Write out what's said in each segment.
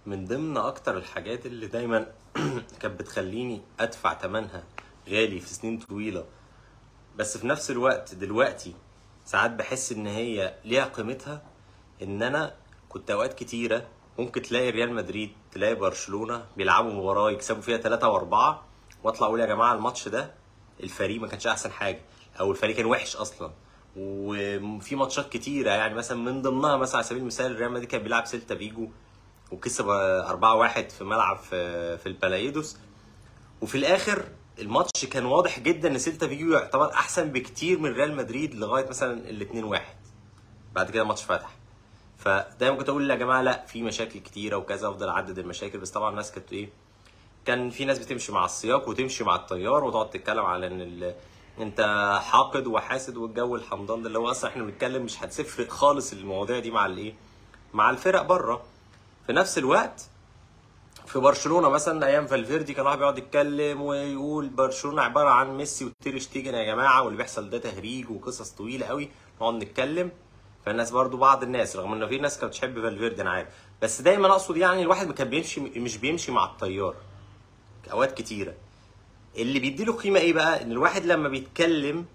من ضمن اكتر الحاجات اللي دايما كانت بتخليني ادفع ثمنها غالي في سنين طويله بس في نفس الوقت دلوقتي ساعات بحس ان هي ليها قيمتها ان انا كنت اوقات كتيره ممكن تلاقي ريال مدريد تلاقي برشلونه بيلعبوا مباراه يكسبوا فيها ثلاثة واربعة واطلع اقول يا جماعه الماتش ده الفريق ما كانش احسن حاجه او الفريق كان وحش اصلا وفي ماتشات كتيره يعني مثلا من ضمنها مثلا على سبيل المثال ريال مدريد كان بيلعب سيلتا فيجو وكسب 4-1 في ملعب في في البلايدوس وفي الاخر الماتش كان واضح جدا ان سيلتا فيجو يعتبر احسن بكتير من ريال مدريد لغايه مثلا ال 2-1 بعد كده الماتش فتح فدايما كنت اقول يا جماعه لا في مشاكل كتيره وكذا افضل اعدد المشاكل بس طبعا الناس كانت ايه كان في ناس بتمشي مع السياق وتمشي مع التيار وتقعد تتكلم على ان ال... انت حاقد وحاسد والجو الحمضان ده اللي هو اصلا احنا بنتكلم مش هتفرق خالص المواضيع دي مع الايه مع الفرق بره في نفس الوقت في برشلونه مثلا ايام فالفيردي كان واحد بيقعد يتكلم ويقول برشلونه عباره عن ميسي وتير شتيجن يا جماعه واللي بيحصل ده تهريج وقصص طويله قوي نقعد نتكلم فالناس برضو بعض الناس رغم ان في ناس كانت بتحب فالفيردي انا عارف بس دايما اقصد يعني الواحد كان بيمشي مش بيمشي مع التيار اوقات كتيره اللي بيديله قيمه ايه بقى ان الواحد لما بيتكلم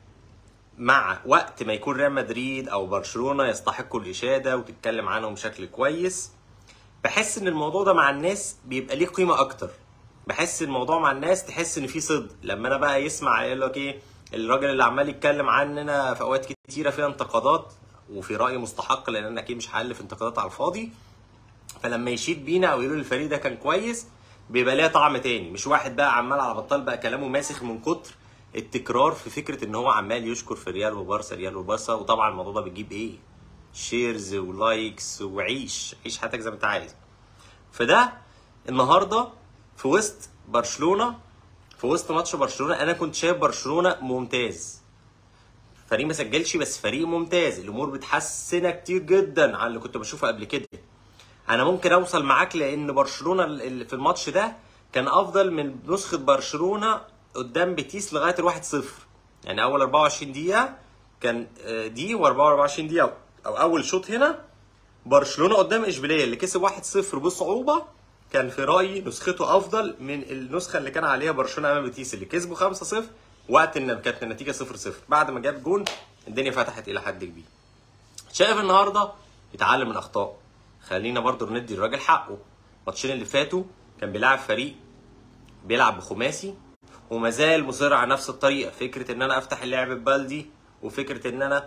مع وقت ما يكون ريال مدريد او برشلونه يستحقوا الاشاده وتتكلم عنهم بشكل كويس بحس ان الموضوع ده مع الناس بيبقى ليه قيمه اكتر بحس الموضوع مع الناس تحس ان في صدق لما انا بقى يسمع يقول لك ايه الراجل اللي عمال يتكلم عننا في اوقات كتيره فيها انتقادات وفي رايي مستحق لان انا اكيد مش هالف انتقادات على الفاضي فلما يشيد بينا او يقول الفريق ده كان كويس بيبقى ليها طعم تاني مش واحد بقى عمال على بطال بقى كلامه ماسخ من كتر التكرار في فكره ان هو عمال يشكر في ريال وبارسا ريال وبارسا وطبعا الموضوع ده بيجيب ايه شيرز ولايكس وعيش عيش حياتك زي ما انت عايز فده النهارده في وسط برشلونه في وسط ماتش برشلونه انا كنت شايف برشلونه ممتاز فريق ما سجلش بس فريق ممتاز الامور بتحسنها كتير جدا عن اللي كنت بشوفه قبل كده انا ممكن اوصل معاك لان برشلونه اللي في الماتش ده كان افضل من نسخه برشلونه قدام بيتيس لغايه الواحد صفر يعني اول 24 دقيقه كان دي و24 دقيقه او اول شوط هنا برشلونه قدام اشبيليه اللي كسب 1-0 بصعوبه كان في رايي نسخته افضل من النسخه اللي كان عليها برشلونه امام بيتيس اللي كسبوا 5-0 وقت ان كانت النتيجه 0-0 بعد ما جاب جون الدنيا فتحت الى حد كبير شايف النهارده يتعلم من اخطائه خلينا برضو ندي الراجل حقه الماتشين اللي فاتوا كان بيلعب فريق بيلعب بخماسي وما زال مصر على نفس الطريقه فكره ان انا افتح اللعب ببلدي وفكره ان انا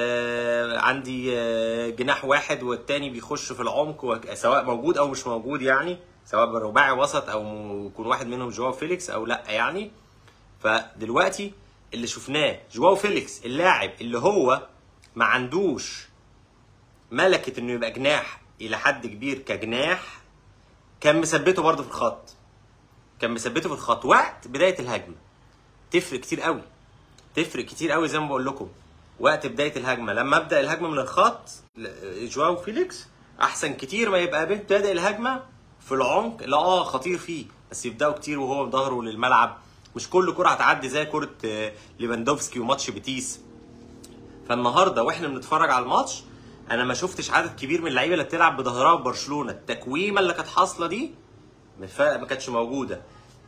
آه عندي آه جناح واحد والتاني بيخش في العمق سواء موجود او مش موجود يعني سواء رباعي وسط او يكون واحد منهم جواو فيليكس او لا يعني فدلوقتي اللي شفناه جواو فيليكس اللاعب اللي هو ما عندوش ملكه انه يبقى جناح الى حد كبير كجناح كان مثبته برضه في الخط كان مثبته في الخط وقت بدايه الهجمه تفرق كتير قوي تفرق كتير قوي زي ما بقول لكم وقت بدايه الهجمه لما ابدا الهجمه من الخط جواو فيليكس احسن كتير ما يبقى بادئ الهجمه في العمق لا اه خطير فيه بس يبداوا كتير وهو ظهره للملعب مش كل كره هتعدي زي كره ليفاندوفسكي وماتش بيتيس فالنهارده واحنا بنتفرج على الماتش انا ما شفتش عدد كبير من اللعيبه اللي بتلعب بظهرها ببرشلونه التكويمه اللي كانت حاصله دي ما كانتش موجوده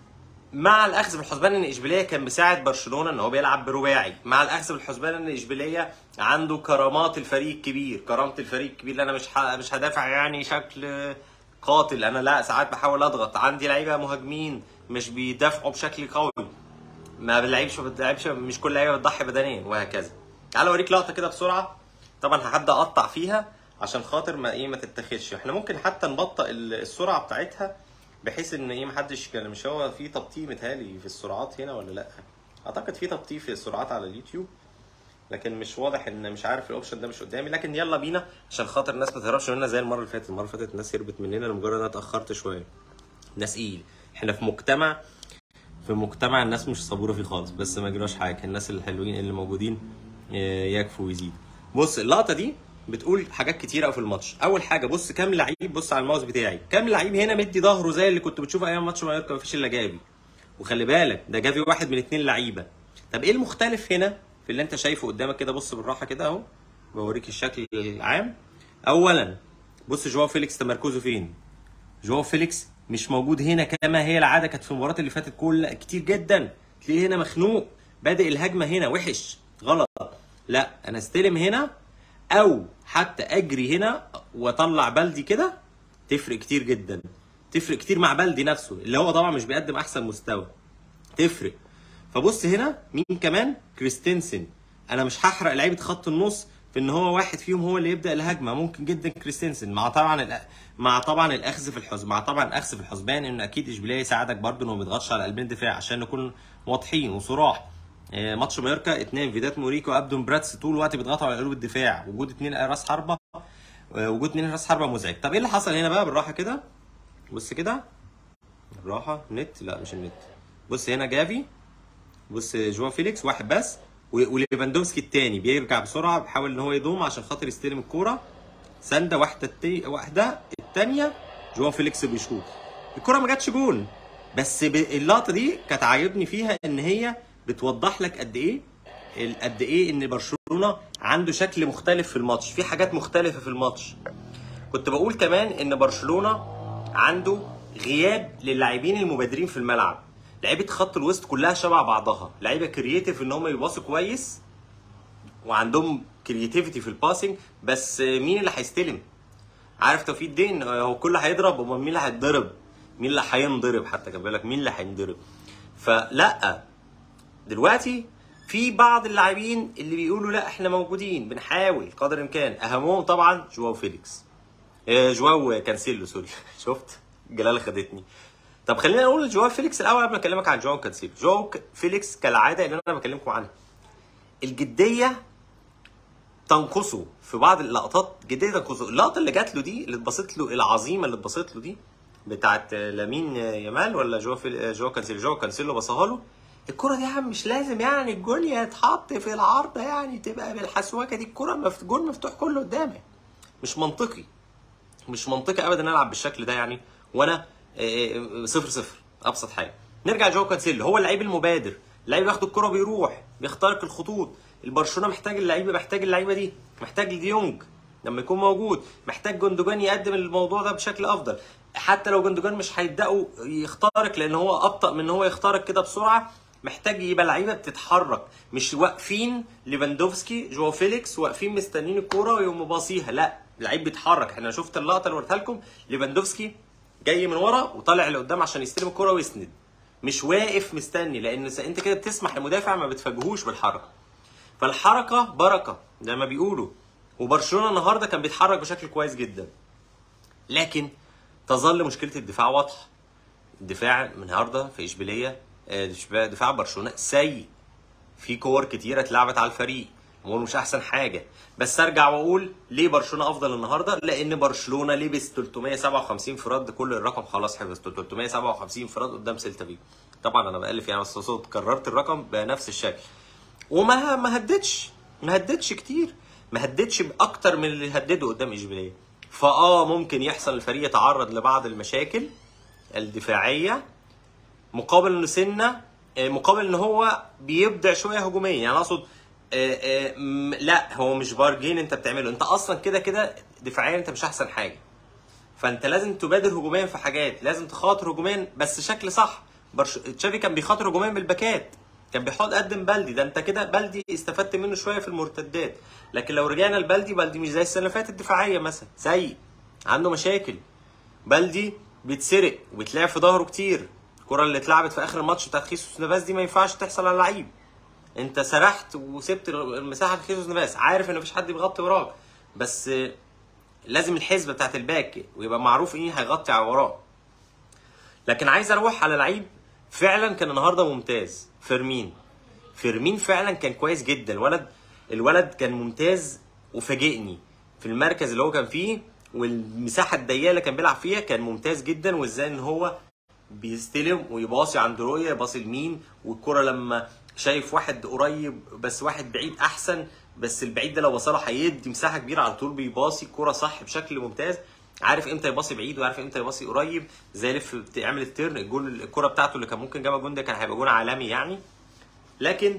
مع الاخذ بالحسبان ان اشبيليه كان مساعد برشلونه ان هو بيلعب برباعي مع الاخذ بالحسبان ان اشبيليه عنده كرامات الفريق الكبير كرامه الفريق الكبير اللي انا مش مش هدافع يعني شكل قاتل انا لا ساعات بحاول اضغط عندي لعيبه مهاجمين مش بيدافعوا بشكل قوي ما بلعبش ما بتلعبش مش كل لعيبه بتضحي بدنيا وهكذا تعال اوريك لقطه كده بسرعه طبعا هبدا اقطع فيها عشان خاطر ما ايه ما تتاخدش احنا ممكن حتى نبطئ السرعه بتاعتها بحيث ان ايه محدش كان مش هو في تبطيء متهيألي في السرعات هنا ولا لا اعتقد في تبطيء في السرعات على اليوتيوب لكن مش واضح ان مش عارف الاوبشن ده مش قدامي لكن يلا بينا عشان خاطر الناس ما تهربش مننا زي المره اللي فاتت المره اللي فاتت الناس هربت مننا لمجرد انا اتاخرت شويه ناس ايل احنا في مجتمع في مجتمع الناس مش صبوره فيه خالص بس ما يجراش حاجه الناس الحلوين اللي موجودين يكفوا ويزيدوا بص اللقطه دي بتقول حاجات كتيره قوي في الماتش اول حاجه بص كام لعيب بص على الماوس بتاعي كام لعيب هنا مدي ظهره زي اللي كنت بتشوفه ايام ماتش مايوركا مفيش الا جافي وخلي بالك ده جافي واحد من اتنين لعيبه طب ايه المختلف هنا في اللي انت شايفه قدامك كده بص بالراحه كده اهو بوريك الشكل العام اولا بص جواو فيليكس تمركزه فين جواو فيليكس مش موجود هنا كما هي العاده كانت في المباراه اللي فاتت كل كتير جدا تلاقيه هنا مخنوق بادئ الهجمه هنا وحش غلط لا انا استلم هنا او حتى اجري هنا واطلع بلدي كده تفرق كتير جدا تفرق كتير مع بلدي نفسه اللي هو طبعا مش بيقدم احسن مستوى تفرق فبص هنا مين كمان كريستنسن انا مش هحرق لعيبه خط النص في ان هو واحد فيهم هو اللي يبدا الهجمه ممكن جدا كريستنسن مع طبعا الأ... مع طبعا الاخذ في الحسبان مع طبعا الاخذ في الحسبان ان اكيد اشبيليه يساعدك برضه انه ما يضغطش على قلبين الدفاع عشان نكون واضحين وصراح آه، ماتش مايوركا اثنين فيدات موريكو ابدون براتس طول الوقت بيضغطوا على قلوب الدفاع وجود اثنين راس حربه آه، وجود اثنين راس حربه مزعج طب ايه اللي حصل هنا بقى بالراحه كده بص كده بالراحه نت لا مش النت بص هنا جافي بص جواو فيليكس واحد بس و- وليفاندوفسكي الثاني بيرجع بسرعه بيحاول ان هو يضم عشان خاطر يستلم الكوره سنده واحده التي... واحده الثانيه جواو فيليكس بيشوط الكوره ما جاتش جون بس ب... اللقطه دي كانت عاجبني فيها ان هي بتوضح لك قد ايه ال- قد ايه ان برشلونه عنده شكل مختلف في الماتش في حاجات مختلفه في الماتش كنت بقول كمان ان برشلونه عنده غياب للاعبين المبادرين في الملعب لعيبه خط الوسط كلها شبه بعضها لعيبه كرييتيف ان هم يباصوا كويس وعندهم كرياتيفيتي في الباسنج بس مين اللي هيستلم عارف توفيق الدين هو كله هيضرب امال مين اللي هيتضرب مين اللي هينضرب حتى كان بالك مين اللي هينضرب فلا دلوقتي في بعض اللاعبين اللي بيقولوا لا احنا موجودين بنحاول قدر الامكان اهمهم طبعا جواو فيليكس آه، جواو كانسيلو سوري شفت جلاله خدتني طب خلينا نقول جواو فيليكس الاول قبل ما اكلمك عن جواو كانسيلو جواو ك- فيليكس كالعاده اللي انا بكلمكم عنها الجديه تنقصه في بعض اللقطات جديه تنقصه اللقطه اللي جات له دي اللي اتبصت له العظيمه اللي اتبصت له دي بتاعت لامين يامال ولا جو في جو كانسيلو جو كانسيلو بصاها له الكرة دي يا عم مش لازم يعني الجول يتحط في العارضة يعني تبقى بالحسوكة دي الكرة مف... جول مفتوح كله قدامك مش منطقي مش منطقي ابدا العب بالشكل ده يعني وانا آه، آه، صفر صفر ابسط حاجه نرجع جو كانسيلو هو اللعيب المبادر اللعيب بياخد الكره بيروح بيخترق الخطوط البرشلونه محتاج اللعيبه محتاج اللعيبه دي محتاج ديونج لما يكون موجود محتاج جندوجان يقدم الموضوع ده بشكل افضل حتى لو جندوجان مش هيبداوا يخترق لان هو ابطا من ان هو يخترق كده بسرعه محتاج يبقى لعيبه بتتحرك مش واقفين ليفاندوفسكي جو فيليكس واقفين مستنيين الكوره ويقوموا باصيها لا لعيب بيتحرك احنا شفت اللقطه اللي وريتها لكم ليفاندوفسكي جاي من ورا وطالع لقدام عشان يستلم الكوره ويسند مش واقف مستني لان س- انت كده بتسمح للمدافع ما بتفاجئوش بالحركه فالحركه بركه زي ما بيقولوا وبرشلونه النهارده كان بيتحرك بشكل كويس جدا لكن تظل مشكله الدفاع واضحه الدفاع النهارده في اشبيليه آه، دفاع- دفاع برشلونه سيء في كور كتيره اتلعبت على الفريق امور مش احسن حاجه بس ارجع واقول ليه برشلونه افضل النهارده لان برشلونه لبس 357 فراد كل الرقم خلاص حفظته 357 فراد قدام سيلتا فيجو طبعا انا بالف يعني بس صوت كررت الرقم بنفس الشكل وما ما هددش ما هددش كتير ما هددش باكتر من اللي هدده قدام اشبيليه فاه ممكن يحصل الفريق يتعرض لبعض المشاكل الدفاعيه مقابل انه سنه آه، مقابل ان هو بيبدع شويه هجوميا يعني اقصد آه، آه، م- لا هو مش بارجين انت بتعمله انت اصلا كده كده دفاعيا انت مش احسن حاجه فانت لازم تبادر هجوميا في حاجات لازم تخاطر هجوميا بس شكل صح برش... تشافي كان بيخاطر هجوميا بالباكات كان بيحط قدم بلدي ده انت كده بلدي استفدت منه شويه في المرتدات لكن لو رجعنا لبلدي بلدي مش زي السنه اللي فاتت دفاعيه مثلا سيء عنده مشاكل بلدي بيتسرق وبيتلعب في ظهره كتير الكره اللي اتلعبت في اخر الماتش بتاعت خيسوس نافاس دي ما ينفعش تحصل على لعيب انت سرحت وسبت المساحه لخيسوس نافاس عارف ان مفيش حد بيغطي وراك بس آه، لازم الحسبه بتاعت الباك ويبقى معروف مين هيغطي على وراه لكن عايز اروح على لعيب فعلا كان النهارده ممتاز فيرمين فيرمين فعلا كان كويس جدا الولد الولد كان ممتاز وفاجئني في المركز اللي هو كان فيه والمساحه الضيقه اللي كان بيلعب فيها كان ممتاز جدا وازاي ان هو بيستلم ويباصي عند رؤيه يباصي لمين والكره لما شايف واحد قريب بس واحد بعيد احسن بس البعيد ده لو وصله هيدي مساحه كبيره على طول بيباصي الكره صح بشكل ممتاز عارف امتى يباصي بعيد وعارف امتى يباصي قريب زي لف بتعمل التيرن الجول الكره بتاعته اللي كان ممكن جابها جون ده كان هيبقى جون عالمي يعني لكن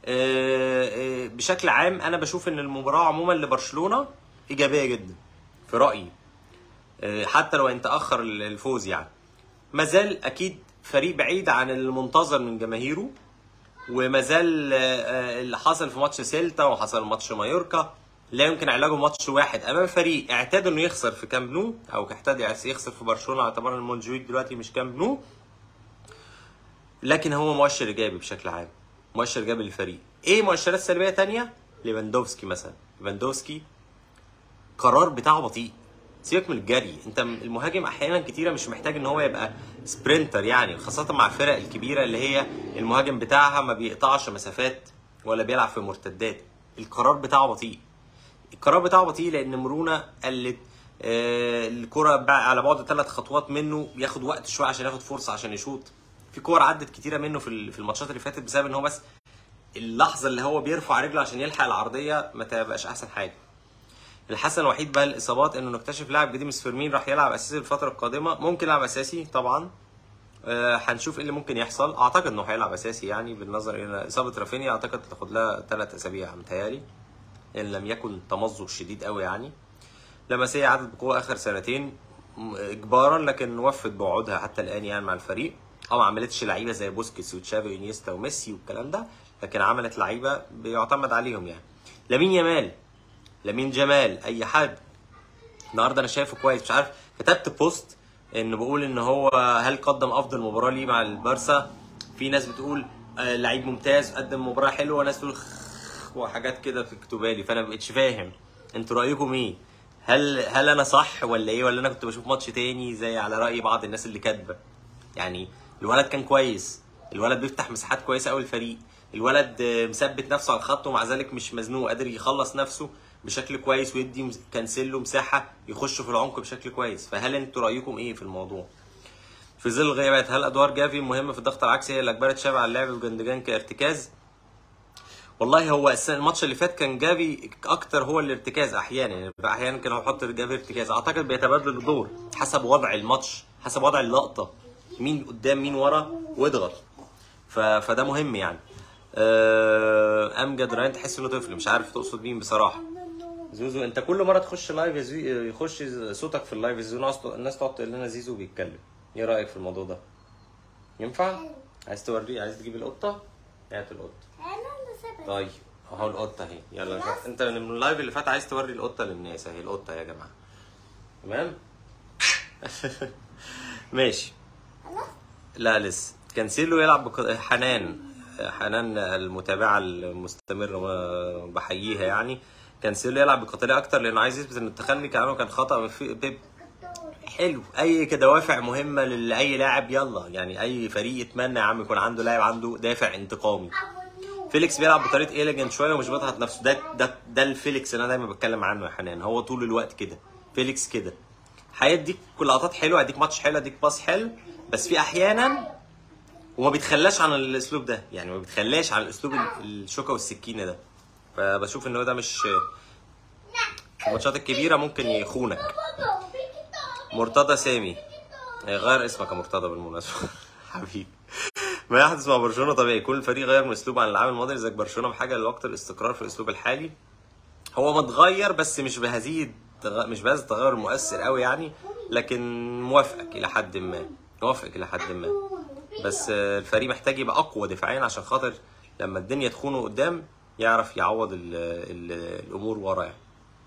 آه، آه، بشكل عام انا بشوف ان المباراه عموما لبرشلونه ايجابيه جدا في رايي آه، حتى لو ان تاخر الفوز يعني ما زال اكيد فريق بعيد عن المنتظر من جماهيره وما زال آه، آه، اللي حصل في ماتش سيلتا وحصل ماتش مايوركا لا يمكن علاجه ماتش واحد امام فريق اعتاد انه يخسر في كامب نو او اعتاد يخسر في برشلونه على اعتبار ان المونجويك دلوقتي مش كامب نو لكن هو مؤشر ايجابي بشكل عام مؤشر ايجابي للفريق ايه مؤشرات سلبيه تانية ليفاندوفسكي مثلا ليفاندوفسكي قرار بتاعه بطيء سيبك من الجري انت المهاجم احيانا كتيره مش محتاج ان هو يبقى سبرنتر يعني خاصه مع الفرق الكبيره اللي هي المهاجم بتاعها ما بيقطعش مسافات ولا بيلعب في مرتدات القرار بتاعه بطيء القرار بتاعه بطيء لان مرونه قلت آه، الكرة بع- على بعد ثلاث خطوات منه بياخد وقت شويه عشان ياخد فرصه عشان يشوط في كور عدت كتيره منه في ال- في الماتشات اللي فاتت بسبب ان هو بس اللحظه اللي هو بيرفع رجله عشان يلحق العرضيه ما تبقاش احسن حاجه الحسن الوحيد بقى الاصابات انه نكتشف لاعب جديد مس فيرمين راح يلعب اساسي الفتره القادمه ممكن يلعب اساسي طبعا آه، هنشوف ايه اللي ممكن يحصل اعتقد انه هيلعب اساسي يعني بالنظر الى اصابه رافينيا اعتقد تاخد لها ثلاث اسابيع متهيألي ان لم يكن تمزق شديد قوي يعني لمسيه عادت بقوه اخر سنتين م- اجبارا لكن وفت بوعودها حتى الان يعني مع الفريق اه ما عملتش لعيبه زي بوسكيتس وتشافي وانيستا وميسي والكلام ده لكن عملت لعيبه بيعتمد عليهم يعني لامين يامال لامين جمال اي حد النهارده انا شايفه كويس مش عارف كتبت بوست ان بقول ان هو هل قدم افضل مباراه ليه مع البارسا في ناس بتقول آه، لعيب ممتاز قدم مباراه حلوه وناس تقول خ- وحاجات كده بتكتبها لي فانا مبقتش فاهم انتوا رايكم ايه هل هل انا صح ولا ايه ولا انا كنت بشوف ماتش تاني زي على راي بعض الناس اللي كاتبه يعني الولد كان كويس الولد بيفتح مساحات كويسه قوي الفريق الولد آه، مثبت نفسه على الخط ومع ذلك مش مزنوق قادر يخلص نفسه بشكل كويس ويدي مس- كانسيلو مساحه يخش في العمق بشكل كويس فهل انتوا رايكم ايه في الموضوع في ظل الغيابات هل ادوار جافي مهمه في الضغط العكسي هي اللي اجبرت شابي على اللعب وجندجان كارتكاز والله هو السنة- الماتش اللي فات كان جافي اكتر هو الارتكاز احيانا يعني احيانا كان هو يحط جافي ارتكاز اعتقد بيتبادل الدور حسب وضع الماتش حسب وضع اللقطه مين قدام مين ورا واضغط ف... فده مهم يعني آه، امجد ريان تحس انه طفل مش عارف تقصد مين بصراحه زوزو انت كل مره تخش لايف يا زو... يخش صوتك في اللايف يا زوزو الناس الناس تقعد تقول لنا زيزو بيتكلم ايه رايك في الموضوع ده ينفع عايز توريه عايز تجيب القطه هات القطه انا اللي سبت طيب اهو القطه اهي يلا شوف. انت من اللايف اللي فات عايز توري القطه للناس اهي القطه يا جماعه تمام ماشي خلاص لا لسه كانسيلو يلعب بق... حنان حنان المتابعه المستمره ما بحييها يعني كانسيلو يلعب بقطريه اكتر لانه عايز يثبت ان التخلي عنه كان خطا في بيب حلو اي دوافع مهمه لاي لاعب يلا يعني اي فريق يتمنى يا عم يكون عنده لاعب عنده دافع انتقامي فيليكس بيلعب بطريقه ايليجنت شويه ومش بيضغط نفسه ده ده ده الفيليكس اللي انا دايما بتكلم عنه يا حنان هو طول الوقت كده فيليكس كده هيديك كل لقطات حلوه هيديك ماتش حلو هيديك باص حلو بس في احيانا وما بيتخلاش عن الاسلوب ده يعني ما بيتخلاش عن الاسلوب ال- الشوكه والسكينه ده فبشوف ان هو ده مش في الماتشات الكبيره ممكن يخونك مرتضى سامي غير اسمك يا مرتضى بالمناسبه حبيبي ما يحدث مع برشلونه طبيعي كل فريق غير من اسلوبه عن العام الماضي زي برشلونه بحاجه لوقت الاستقرار في الاسلوب الحالي هو متغير بس مش بهذه التغ... مش بهذا التغير المؤثر قوي يعني لكن موافقك الى حد ما موافقك الى حد ما بس آه، الفريق محتاج يبقى اقوى دفاعيا عشان خاطر لما الدنيا تخونه قدام يعرف يعوض ال ال الامور ورا يعني.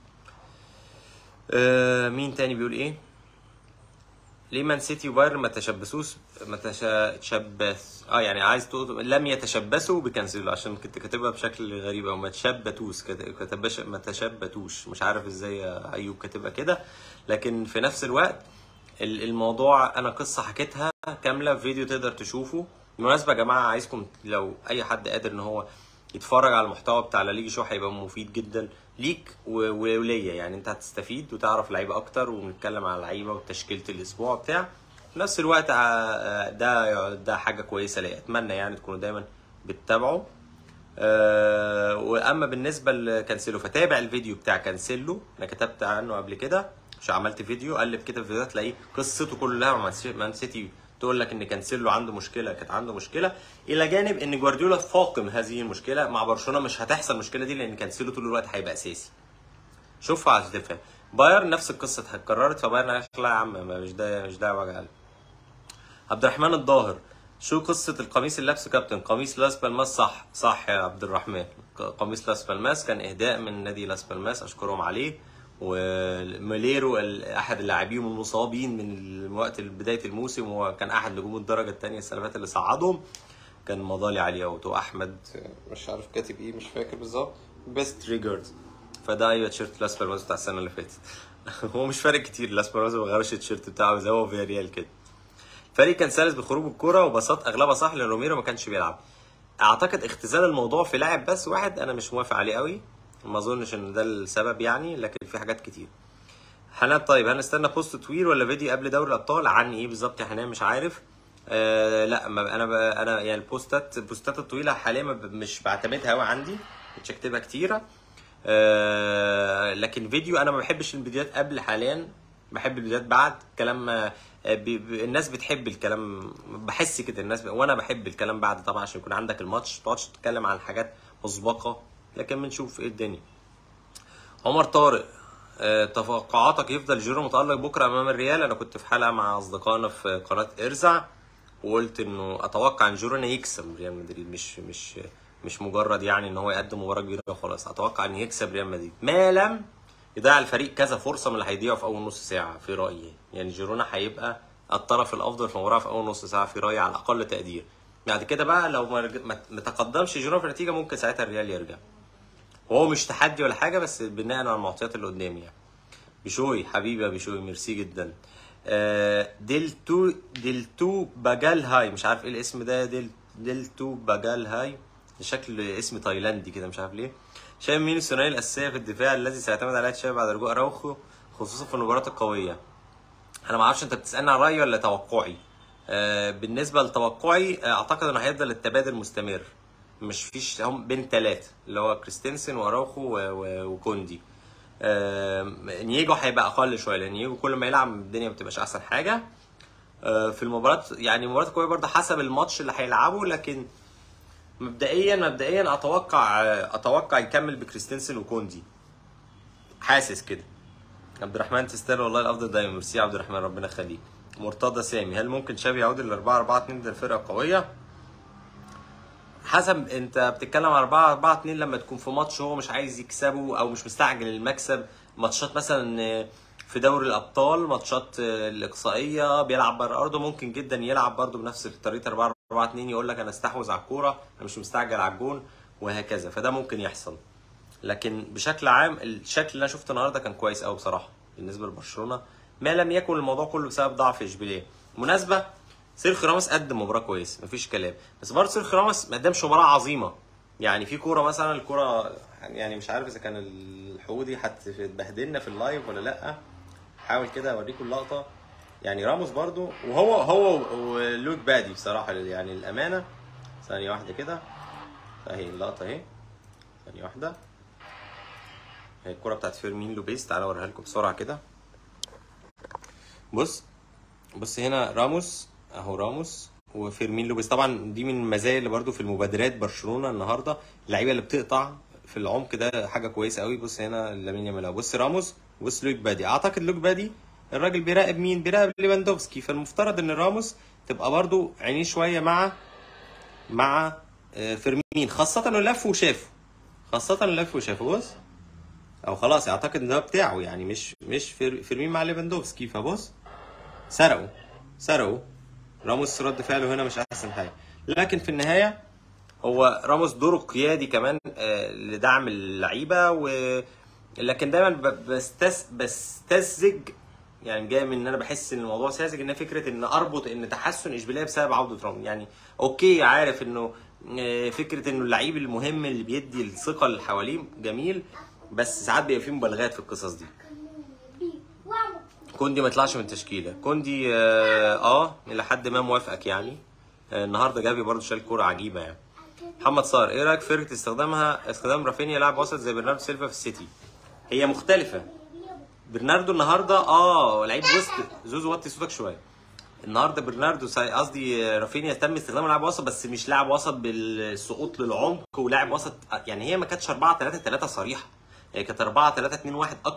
آه، مين تاني بيقول ايه؟ ليه مان سيتي وبايرن ما تشبثوش ما تشا- تشبث اه يعني عايز تقول لم يتشبثوا بكانسيلو عشان كنت كاتبها بشكل غريب او ما تشبتوش كت- كتبش ما تشبتوش مش عارف ازاي يا ايوب كاتبها كده لكن في نفس الوقت ال- الموضوع انا قصه حكيتها كامله في فيديو تقدر تشوفه بالمناسبه يا جماعه عايزكم لو اي حد قادر ان هو يتفرج على المحتوى بتاع لا ليجي شو هيبقى مفيد جدا ليك و- وليا يعني انت هتستفيد وتعرف لعيبه اكتر ونتكلم على لعيبه وتشكيله الاسبوع بتاع في نفس الوقت آه، ده ده حاجه كويسه ليا اتمنى يعني تكونوا دايما بتتابعوا آه، واما بالنسبه لكانسيلو فتابع الفيديو بتاع كانسيلو انا كتبت عنه قبل كده مش عملت فيديو قلب كده في فيديوهات تلاقيه قصته كلها مع سي- مان سيتي تقول لك ان كانسيلو عنده مشكله كانت عنده مشكله الى جانب ان جوارديولا فاقم هذه المشكله مع برشلونه مش هتحصل المشكله دي لان كانسيلو طول الوقت هيبقى اساسي شوفها عشان تفهم بايرن نفس القصه اتكررت فبايرن قال لك لا يا عم ما- مش ده مش ده وجع قلب عبد الرحمن الظاهر شو قصة القميص اللي لابسه كابتن؟ قميص لاس بالماس صح صح يا عبد الرحمن ق- قميص لاس بالماس كان إهداء من نادي لاس بالماس أشكرهم عليه وميليرو ال- أحد اللاعبين المصابين من وقت بداية الموسم وكان أحد نجوم الدرجة الثانية السنة اللي فاتت اللي صعدهم كان مضالي عليه أوت وأحمد مش عارف كاتب إيه مش فاكر بالظبط بيست ريجرز فده أيوة تيشيرت لاس بالماس بتاع السنة اللي فاتت هو مش فارق كتير لاس بالماس ما غيرش التيشيرت بتاعه زي هو في ريال كده الفريق كان سلس بخروج الكرة وبساط اغلبها صح لان روميرو ما كانش بيلعب اعتقد اختزال الموضوع في لاعب بس واحد انا مش موافق عليه قوي ما اظنش ان ده السبب يعني لكن في حاجات كتير حنان طيب هنستنى بوست توير ولا فيديو قبل دوري الابطال عن ايه بالظبط يا حنان مش عارف آه لا ما انا ب... انا يعني البوستات البوستات الطويله حاليا ما ب- مش بعتمدها قوي عندي مش هكتبها كتيره آه لكن فيديو انا ما بحبش الفيديوهات قبل حاليا بحب الفيديوهات بعد كلام آه، بي بي الناس بتحب الكلام بحس كده الناس ب... وانا بحب الكلام بعد طبعا عشان يكون عندك الماتش ما تقعدش تتكلم عن حاجات مسبقه لكن بنشوف ايه الدنيا عمر طارق آه، توقعاتك يفضل جيرو متألق بكره امام الريال انا كنت في حلقه مع اصدقائنا في قناه ارزع وقلت انه اتوقع ان جيرونا يكسب ريال مدريد مش مش مش مجرد يعني ان هو يقدم مباراه كبيره وخلاص اتوقع ان يكسب ريال مدريد ما لم يضيع الفريق كذا فرصه من اللي هيضيعوا في اول نص ساعه في رايي يعني جيرونا هيبقى الطرف الافضل في المباراه في اول نص ساعه في رايي على اقل تقدير بعد كده بقى لو ما رج- ما ما تقدمش جيرونا في النتيجه ممكن ساعتها الريال يرجع وهو مش تحدي ولا حاجه بس بناء على المعطيات اللي قدامي يعني بشوي حبيبي يا بشوي ميرسي جدا آه، ديلتو ديلتو باجال هاي مش عارف ايه الاسم ده ديل ديلتو باجال هاي شكل اسم تايلاندي كده مش عارف ليه شايف مين الثنائيه الاساسيه في الدفاع الذي سيعتمد عليها تشافي بعد رجوع اراوخو خصوصا في المباريات القويه انا ما اعرفش انت بتسالني عن رايي ولا توقعي آه، بالنسبه لتوقعي آه، اعتقد انه هيفضل التبادل مستمر مش فيش هم بين ثلاثه اللي هو كريستنسن واراوخو و- و- وكوندي آم، نيجو هيبقى اقل شويه لان نيجو كل ما يلعب الدنيا ما بتبقاش احسن حاجه آه، في المباراه يعني المباراه القويه برضه حسب الماتش اللي هيلعبه لكن مبدئيا مبدئيا اتوقع اتوقع يكمل بكريستنسن وكوندي حاسس كده عبد الرحمن تستاهل والله الافضل دايما ميرسي يا عبد الرحمن ربنا يخليك مرتضى سامي هل ممكن شافي يعود ل 4 4 2 ده الفرقه قويه حسب انت بتتكلم على 4 4 2 لما تكون في ماتش هو مش عايز يكسبه او مش مستعجل المكسب ماتشات مثلا في دوري الابطال ماتشات الاقصائيه بيلعب بره ارضه ممكن جدا يلعب برده بنفس طريقه 4 4 2 يقول لك انا استحوذ على الكوره انا مش مستعجل على الجون وهكذا فده ممكن يحصل لكن بشكل عام الشكل اللي انا شفته النهارده كان كويس قوي بصراحه بالنسبه لبرشلونه ما لم يكن الموضوع كله بسبب ضعف اشبيليه مناسبه سيرخيو راموس قدم مباراه كويسه مفيش كلام بس برضه سيرخيو راموس ما قدمش مباراه عظيمه يعني في كوره مثلا الكوره يعني مش عارف اذا كان الحودي هتبهدلنا في اللايف ولا لا حاول كده اوريكم اللقطه يعني راموس برضو وهو هو ولوك بادي بصراحه يعني الامانه ثانيه واحده كده اهي اللقطه اهي ثانيه واحده هي الكرة بتاعت فيرمين لوبيز تعالى اوريها لكم بسرعة كده بص بص هنا راموس اهو راموس وفيرمين لوبيز طبعا دي من المزايا اللي برده في المبادرات برشلونة النهارده اللعيبة اللي بتقطع في العمق ده حاجة كويسة قوي بص هنا لامين يامال بص راموس بص لوك بادي اعتقد لوك بادي الراجل بيراقب مين بيراقب ليفاندوفسكي فالمفترض ان راموس تبقى برده عينيه شوية مع مع آه، فيرمين خاصة انه لف وشافه خاصة انه لف وشافه بص او خلاص اعتقد ان ده بتاعه يعني مش مش فير- فيرمين مع ليفاندوفسكي فبص سرقوا سرقوا راموس رد فعله هنا مش احسن حاجه لكن في النهايه هو راموس دوره قيادي كمان آه، لدعم اللعيبه و لكن دايما ب- بستس بستسذج يعني جاي من ان انا بحس ان الموضوع ساذج ان فكره ان اربط ان تحسن اشبيليه بسبب عوده راموس يعني اوكي عارف انه آه، فكره انه اللعيب المهم اللي بيدي الثقه اللي حواليه جميل بس ساعات بيبقى فيه مبالغات في القصص دي كوندي ما يطلعش من التشكيله كوندي اه, آه الى حد ما موافقك يعني آه النهارده جافي برضه شال كوره عجيبه يعني محمد صار ايه رايك في فرقه استخدامها استخدام رافينيا لاعب وسط زي برناردو سيلفا في السيتي هي مختلفه برناردو النهارده اه لعيب وسط زوزو وطي صوتك شويه النهارده برناردو ساي- قصدي رافينيا تم استخدامه لاعب وسط بس مش لاعب وسط بالسقوط للعمق ولاعب وسط يعني هي ما كانتش 4 3 3 صريحه هي كانت 4 3 2 1 اكتر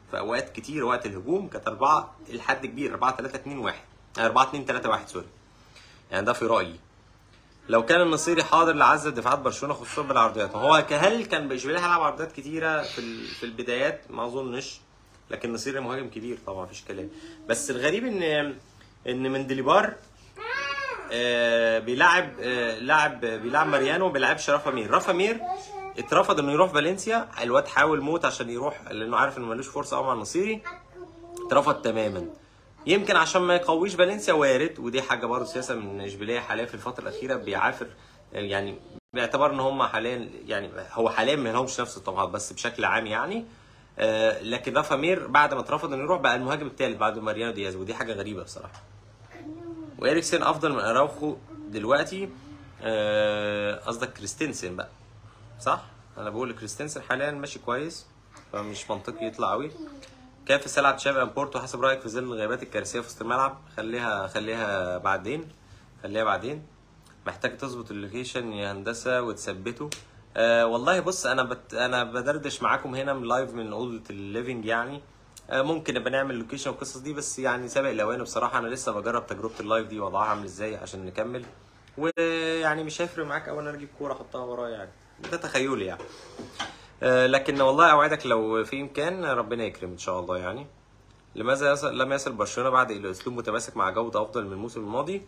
في اوقات كتير وقت الهجوم كانت 4 لحد كبير 4 3 2 1 4 2 3 1 سوري يعني ده في رايي لو كان النصيري حاضر لعزة دفاعات برشلونه خصوصا بالعرضيات هو هل كان اشبيليه هيلعب عرضيات كتيره في ال- في البدايات ما اظنش لكن النصيري مهاجم كبير طبعا مفيش كلام بس الغريب ان ان مندليبار آه، بيلعب آه، لاعب بيلعب ماريانو وما بيلعبش رافا مير رافا مير اترفض انه يروح فالنسيا الواد حاول موت عشان يروح لانه عارف انه ملوش فرصه قوي مع النصيري اترفض تماما يمكن عشان ما يقويش فالنسيا وارد ودي حاجه برضه سياسه من اشبيليه حاليا في الفتره الاخيره بيعافر يعني باعتبار ان هم حاليا يعني هو حاليا ما لهمش نفس الطموحات بس بشكل عام يعني آه، لكن رافا مير بعد ما اترفض انه يروح بقى المهاجم الثالث بعد ماريانو دياز ودي حاجه غريبه بصراحه واريكسن افضل من اراوخو دلوقتي آه، قصدك كريستنسن بقى صح انا بقول كريستنسن حاليا ماشي كويس فمش منطقي يطلع قوي كيف سلعة تشافي بورتو حسب رايك في ظل الغيابات الكارثيه في وسط الملعب خليها خليها بعدين خليها بعدين محتاج تظبط اللوكيشن يا هندسه وتثبته آه والله بص انا بت... انا بدردش معاكم هنا من لايف من اوضه الليفنج يعني آه ممكن نبقى نعمل لوكيشن والقصص دي بس يعني سابق الاوان بصراحه انا لسه بجرب تجربه اللايف دي وضعها عامل ازاي عشان نكمل ويعني مش هيفرق معاك اول انا اجيب كوره احطها ورايا يعني ده تخيلي يعني آه، لكن والله اوعدك لو في امكان ربنا يكرم ان شاء الله يعني لماذا يصل لم يصل برشلونه بعد الى اسلوب متماسك مع جوده افضل من الموسم الماضي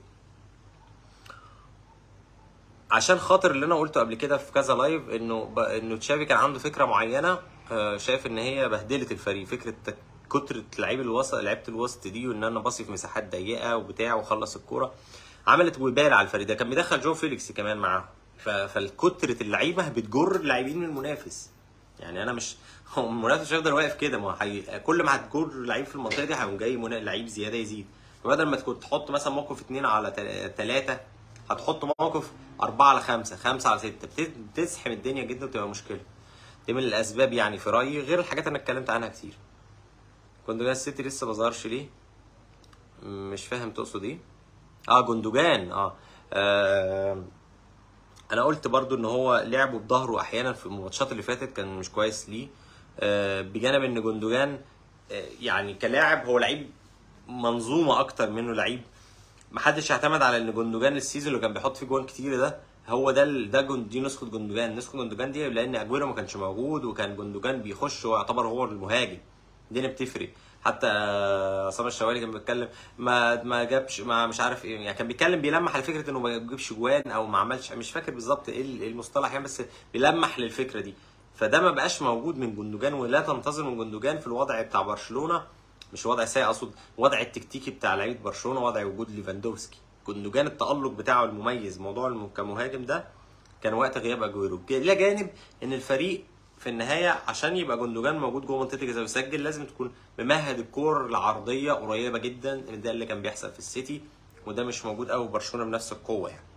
عشان خاطر اللي انا قلته قبل كده في كذا لايف انه ب... انه تشافي كان عنده فكره معينه آه، شايف ان هي بهدلت الفريق فكره تك- كتره لعيب الوسط لعيبه الوسط دي وان انا باصي في مساحات ضيقه وبتاع وخلص الكوره عملت وبال على الفريق ده كان بيدخل جو فيليكس كمان معاه ف... فالكتره اللعيبه بتجر اللاعبين من المنافس يعني انا مش هو المنافس مش هيفضل واقف كده ما هو حي... كل ما هتجر لعيب في المنطقه دي هيقوم جاي منا... لعيب زياده يزيد فبدل ما تكون تحط مثلا موقف اتنين على ثلاثه هتحط موقف أربعة على خمسة خمسة على ستة بت- بتزحم الدنيا جدا وتبقى مشكلة دي من الأسباب يعني في رأيي غير الحاجات اللي أنا اتكلمت عنها كتير جندوجان السيتي لسه ما ظهرش ليه مش فاهم تقصد ايه اه جندوجان اه, آه انا قلت برضو ان هو لعبه بظهره احيانا في الماتشات اللي فاتت كان مش كويس ليه آه بجانب ان جندوجان آه يعني كلاعب هو لعيب منظومه اكتر منه لعيب محدش يعتمد على ان جندوجان السيزون اللي كان بيحط فيه جوان كتير ده هو ده ال- ده جن- دي نسخه جندوجان نسخه جندوجان دي لان اجويرو ما كانش موجود وكان جندوجان بيخش ويعتبر هو المهاجم دي اللي بتفرق حتى آه، عصام الشوالي كان بيتكلم ما ما جابش ما مش عارف ايه يعني كان بيتكلم بيلمح على فكره انه ما بيجيبش جوان او ما عملش مش فاكر بالظبط ايه ال- إيه المصطلح يعني بس بيلمح للفكره دي فده ما بقاش موجود من جندوجان ولا تنتظر من جندوجان في الوضع بتاع برشلونه مش وضع سيء اقصد وضع التكتيكي بتاع لعيبه برشلونه وضع وجود ليفاندوفسكي جندوجان التالق بتاعه المميز موضوع الم- كمهاجم ده كان وقت غياب اجويرو الى جانب ان الفريق في النهايه عشان يبقى جندوجان موجود جوه منطقه الجزاء ويسجل لازم تكون ممهد الكور العرضيه قريبه جدا من ده اللي كان بيحصل في السيتي وده مش موجود قوي في برشلونه بنفس القوه يعني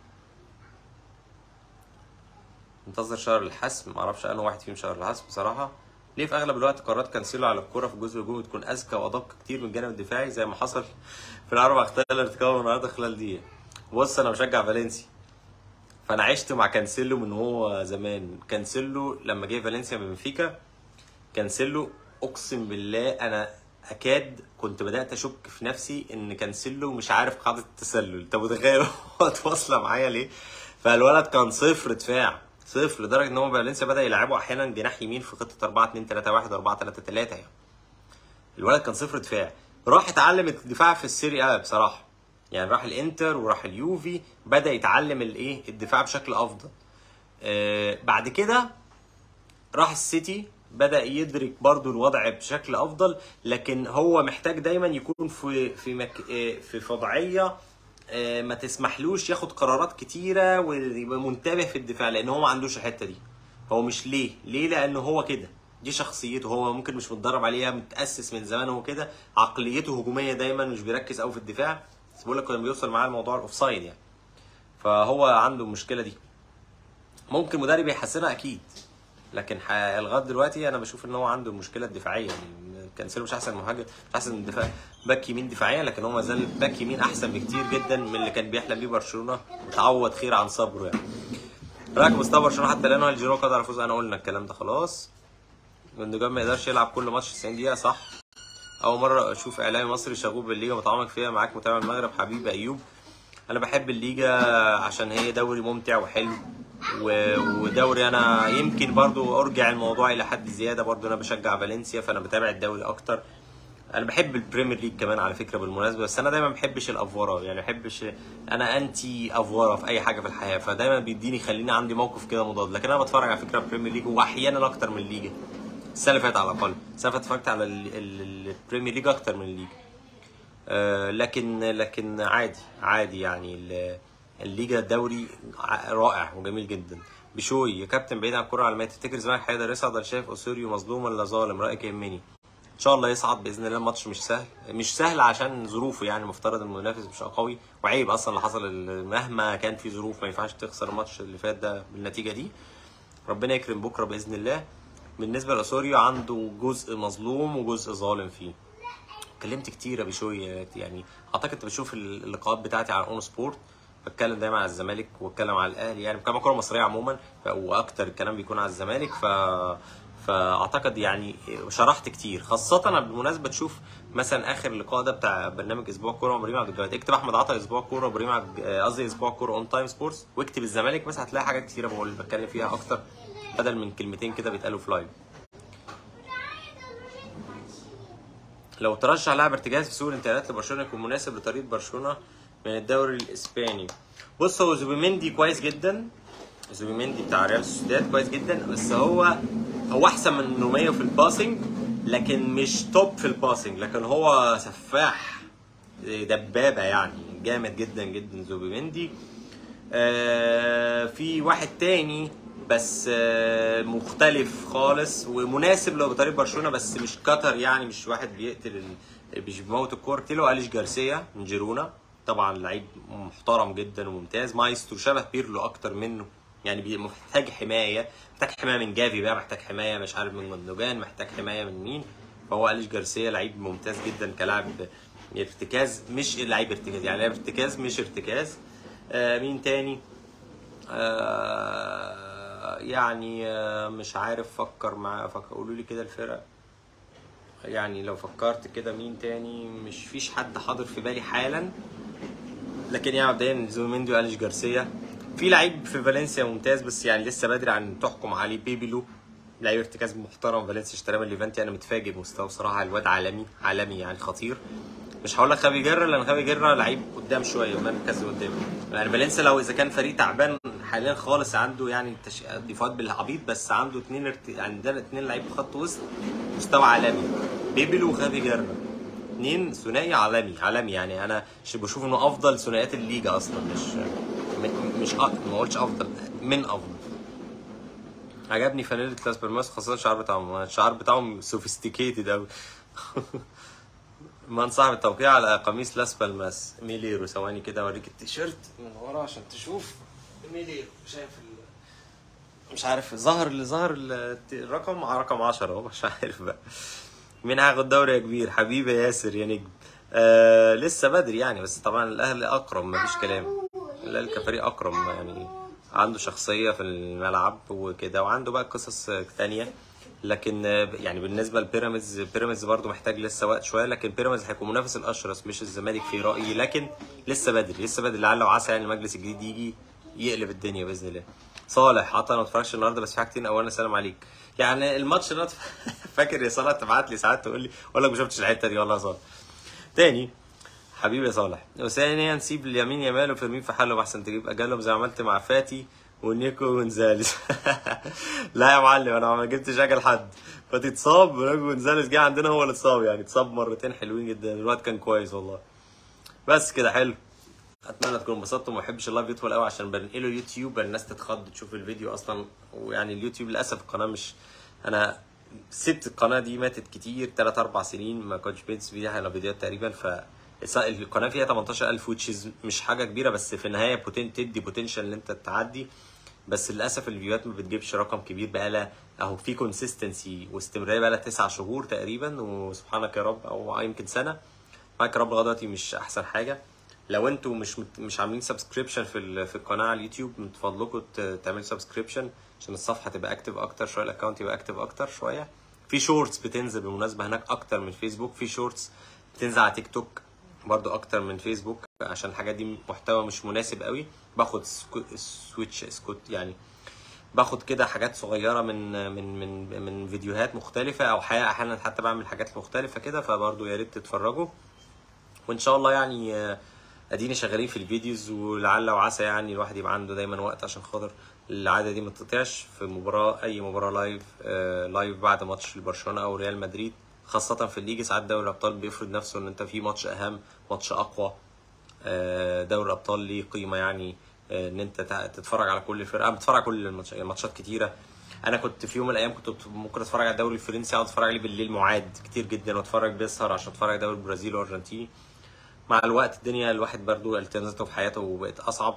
منتظر شهر الحسم معرفش انا واحد فيهم شهر الحسم بصراحه ليه في اغلب الوقت قرارات كانسيلو على الكوره في الجزء الهجومي تكون اذكى وادق كتير من الجانب الدفاعي زي ما حصل في الاربع اخطاء اللي ارتكبوا النهارده خلال دقيقه بص انا بشجع فالنسيا فانا عشت مع كانسيلو من هو زمان كانسيلو لما جه فالنسيا من بنفيكا كانسيلو اقسم بالله انا اكاد كنت بدات اشك في نفسي ان كانسيلو مش عارف قاعده التسلل انت متخيل هو اتواصله معايا ليه فالولد كان صفر دفاع صفر لدرجه ان هو فالنسيا بدا يلعبه احيانا جناح يمين في خطه 4 2 3 1 4 3 3 يعني الولد كان صفر دفاع راح اتعلم الدفاع في السيري ا بصراحه يعني راح الانتر وراح اليوفي بدا يتعلم الايه الدفاع بشكل افضل آه بعد كده راح السيتي بدا يدرك برضو الوضع بشكل افضل لكن هو محتاج دايما يكون في في مك... آه، في وضعيه آه، ما تسمحلوش ياخد قرارات كتيره ويبقى منتبه في الدفاع لان هو ما عندوش الحته دي هو مش ليه ليه لانه هو كده دي شخصيته هو ممكن مش متدرب عليها متاسس من زمان هو كده عقليته هجوميه دايما مش بيركز قوي في الدفاع بس بقول لك كان بيوصل معاه الموضوع الاوفسايد يعني فهو عنده المشكله دي ممكن مدرب يحسنها اكيد لكن ح- لغايه دلوقتي انا بشوف ان هو عنده المشكله الدفاعيه يعني كانسيلو مش احسن مهاجم مش احسن دفاع باك يمين دفاعيا لكن هو ما زال باك يمين احسن بكتير جدا من اللي كان بيحلم بيه برشلونه وتعوض خير عن صبره يعني رايك مستوى برشلونه حتى الان هل جيرو قدر على الفوز انا قلنا الكلام ده خلاص جندوجان ما يقدرش يلعب كل ماتش 90 دقيقه صح اول مره اشوف اعلامي مصري شغوف بالليجا متعمق فيها معاك متابع المغرب حبيبي ايوب انا بحب الليجا عشان هي دوري ممتع وحلو و- ودوري انا يمكن برضو ارجع الموضوع الى حد زياده برضو انا بشجع فالنسيا فانا بتابع الدوري اكتر انا بحب البريمير ليج كمان على فكره بالمناسبه بس انا دايما ما بحبش الافوره يعني ما بحبش انا انتي افوره في اي حاجه في الحياه فدايما بيديني يخليني عندي موقف كده مضاد لكن انا بتفرج على فكره البريمير ليج واحيانا اكتر من الليجا السنه اللي فاتت على الاقل السنه اللي فاتت اتفرجت على ال- ال- البريمير ليج اكتر من الليجا آه، لكن لكن عادي عادي يعني ال- الليجا الدوري ع- رائع وجميل جدا بشوي يا كابتن بعيد عن الكره العالميه تفتكر الزمالك هيقدر يصعد ولا شايف اوسوريو مظلوم ولا ظالم رايك يهمني ان شاء الله يصعد باذن الله الماتش مش سهل مش سهل عشان ظروفه يعني المفترض المنافس مش قوي وعيب اصلا اللي حصل ال- مهما كان في ظروف ما ينفعش تخسر الماتش اللي فات ده بالنتيجه دي ربنا يكرم بكره باذن الله بالنسبه لاوسوريو عنده جزء مظلوم وجزء ظالم فيه اتكلمت كتير يا بشوي يعني اعتقد انت بتشوف اللقاءات بتاعتي على اون سبورت بتكلم دايما على الزمالك واتكلم على الاهلي يعني بتكلم كوره مصريه عموما ف- واكتر الكلام بيكون على الزمالك ف فاعتقد يعني شرحت كتير خاصه أنا بالمناسبه تشوف مثلا اخر لقاء ده بتاع برنامج اسبوع كوره وابراهيم عبد الجواد اكتب احمد عطا اسبوع كوره وابراهيم عبد قصدي اسبوع كوره اون تايم سبورتس واكتب الزمالك بس هتلاقي حاجات كتيره بقول بتكلم فيها اكتر بدل من كلمتين كده بيتقالوا في لايف لو ترشح لاعب ارتكاز في سوق الانتقالات لبرشلونه يكون مناسب لطريقه برشلونه من الدوري الاسباني بص هو زوبيميندي كويس جدا زوبيميندي بتاع ريال سوسيداد كويس جدا بس هو هو احسن من روميو في الباسنج لكن مش توب في الباسنج لكن هو سفاح دبابه يعني جامد جدا جدا زوبيميندي آه، في واحد تاني بس آه، مختلف خالص ومناسب لو بطريقه برشلونه بس مش كتر يعني مش واحد بيقتل ال- مش بيموت الكوره كتير اليش جارسيا من جيرونا طبعا لعيب محترم جدا وممتاز مايسترو شبه بيرلو اكتر منه يعني بي- محتاج حمايه محتاج حمايه من جافي بقى محتاج حمايه مش عارف من جندوجان محتاج حمايه من مين فهو اليش جارسيا لعيب ممتاز جدا كلاعب ارتكاز مش لعيب ارتكاز يعني لعيب ارتكاز مش ارتكاز آه مين تاني آه يعني آه مش عارف فكر مع فكر قولوا لي كده الفرق يعني لو فكرت كده مين تاني مش فيش حد حاضر في بالي حالا لكن يعني مبدئيا زوميندي واليش جارسيا في لعيب في فالنسيا ممتاز بس يعني لسه بدري عن تحكم عليه بيبيلو لعيب ارتكاز محترم فالنسيا اشتراه من ليفانتي انا متفاجئ بمستواه بصراحه الواد عالمي عالمي يعني خطير مش هقول لك خافي جرة لان خافي جرة لعيب قدام شويه مركز قدام يعني فالنسيا لو اذا كان فريق تعبان حاليا خالص عنده يعني تش... ضيفات بالعبيط بس عنده اثنين ارت... عندنا اثنين لعيب خط وسط مستوى عالمي بيبيلو وخافي جرة اثنين ثنائي عالمي عالمي يعني انا ش- بشوف انه افضل ثنائيات الليجا اصلا مش م- مش أ- ما قلتش افضل من افضل عجبني فانيلة لاس بالماس خاصة الشعار بتاعهم الشعار بتاعهم سوفيستيكيتد قوي من صاحب التوقيع على قميص لاس بالماس ميليرو ثواني كده اوريك التيشيرت من ورا عشان تشوف ميليرو شايف ال... مش عارف ظهر اللي ظهر ال- الرقم على رقم 10 اهو مش عارف بقى مين هياخد دوري يا كبير حبيبي يا ياسر يا نجم آه لسه بدري يعني بس طبعا الاهلي اقرب مفيش كلام الاهلي كفريق اقرب يعني عنده شخصيه في الملعب وكده وعنده بقى قصص تانية لكن آه، يعني بالنسبه لبيراميدز بيراميدز برضو محتاج لسه وقت شويه لكن بيراميدز هيكون منافس الاشرس مش الزمالك في رايي لكن لسه بدري لسه بدري لعل وعسى يعني المجلس الجديد يجي يقلب الدنيا باذن الله صالح حتى انا ما اتفرجش النهارده بس في حاجتين اولا سلام عليك يعني الماتش اللي أنا فاكر يا صالح تبعت لي ساعات تقول لي اقول لك ما شفتش الحته دي والله يا صالح تاني حبيبي يا صالح وثانيا نسيب اليمين يمال وفيرمين في حالهم احسن تجيب اجالهم زي ما عملت مع فاتي ونيكو ونزالس لا يا معلم انا ما جبتش اجل حد فاتي اتصاب ونيكو ونزالس جه عندنا هو اللي اتصاب يعني اتصاب مرتين حلوين جدا الواد كان كويس والله بس كده حلو اتمنى تكونوا انبسطتوا وما بحبش اللايف يطول قوي عشان بنقله يوتيوب الناس تتخض تشوف الفيديو اصلا ويعني اليوتيوب للاسف القناه مش انا سبت القناه دي ماتت كتير 3 4 سنين ما كنتش بنزل فيها الا فيديوهات تقريبا ف القناه فيها 18000 وتشز مش حاجه كبيره بس في النهايه بوتين تدي بوتنشال ان انت تعدي بس للاسف الفيديوهات ما بتجيبش رقم كبير بقى لها اهو في كونسيستنسي واستمراريه بقى لها تسع شهور تقريبا وسبحانك يا رب او يمكن سنه معاك يا رب لغايه دلوقتي مش احسن حاجه لو انتوا مش مت- مش عاملين سبسكريبشن في ال- في القناه على اليوتيوب من فضلكم ت- تعملوا سبسكريبشن عشان الصفحه تبقى اكتف اكتر شويه الاكونت يبقى اكتف اكتر شويه في شورتس بتنزل بالمناسبه هناك اكتر من فيسبوك في شورتس بتنزل على تيك توك برضو اكتر من فيسبوك عشان الحاجات دي محتوى مش مناسب قوي باخد سكو- سويتش سكوت يعني باخد كده حاجات صغيره من من من من فيديوهات مختلفه او حقيقة احيانا حتى بعمل حاجات مختلفه كده فبرضو يا ريت تتفرجوا وان شاء الله يعني آه، اديني شغالين في الفيديوز ولعل وعسى يعني الواحد يبقى عنده دايما وقت عشان خاطر العاده دي ما تقطعش في مباراه اي مباراه لايف آه، لايف بعد ماتش لبرشلونه او ريال مدريد خاصه في الليج ساعات دوري الابطال بيفرض نفسه ان انت في ماتش اهم ماتش اقوى آه، دوري الابطال ليه قيمه يعني آه، ان انت تع- تتفرج على كل فرقه انا بتفرج على كل الماتش- ماتشات كتيره انا كنت في يوم من الايام كنت بت- ممكن اتفرج على الدوري الفرنسي اقعد اتفرج عليه بالليل معاد كتير جدا واتفرج بيسهر عشان اتفرج على الدوري البرازيلي والارجنتيني مع الوقت الدنيا الواحد برضو التزاماته في حياته بقت اصعب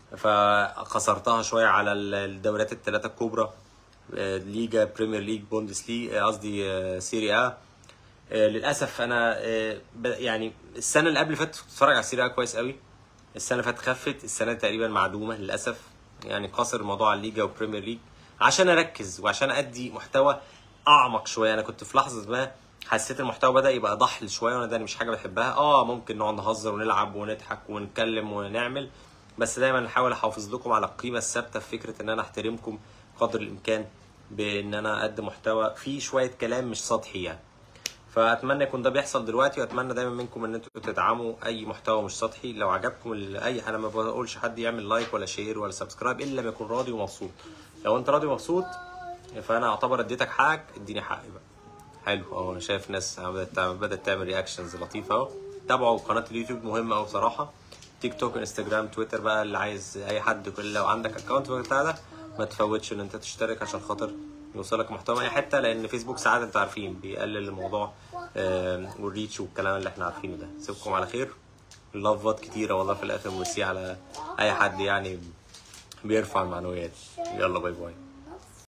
فخسرتها شويه على ال- الدوريات الثلاثه الكبرى آه، ليجا بريمير ليج بوندس ليج آه، قصدي آه، سيري ا آه، للاسف انا آه، ب- يعني السنه اللي قبل اللي فاتت كنت بتفرج على سيري ا كويس قوي السنه اللي فاتت خفت السنه دي تقريبا معدومه للاسف يعني قاصر الموضوع على الليجا وبريمير ليج عشان اركز وعشان ادي محتوى اعمق شويه انا كنت في لحظه ما حسيت المحتوى بدا يبقى ضحل شويه وانا ده مش حاجه بحبها اه ممكن نقعد نهزر ونلعب ونضحك ونتكلم ونعمل بس دايما نحاول احافظ لكم على القيمه الثابته في فكره ان انا احترمكم قدر الامكان بان انا اقدم محتوى فيه شويه كلام مش سطحي يعني فاتمنى يكون ده بيحصل دلوقتي واتمنى دايما منكم ان انتوا تدعموا اي محتوى مش سطحي لو عجبكم ال- اي انا ما بقولش حد يعمل لايك ولا شير ولا سبسكرايب الا لما يكون راضي ومبسوط لو انت راضي ومبسوط فانا اعتبر اديتك حقك اديني حقي بقى حلو اهو انا شايف ناس بدات تعمل بدات تعمل رياكشنز لطيفه اهو تابعوا قناه اليوتيوب مهمه قوي بصراحه تيك توك انستجرام تويتر بقى اللي عايز اي حد كل لو عندك اكونت بتاع ده ما تفوتش ان انت تشترك عشان خاطر يوصلك محتوى من اي حته لان فيسبوك ساعات انتوا عارفين بيقلل الموضوع آم، والريتش والكلام اللي احنا عارفينه ده سيبكم على خير لافات كتيره والله في الاخر ميرسي على اي حد يعني بيرفع المعنويات يلا باي باي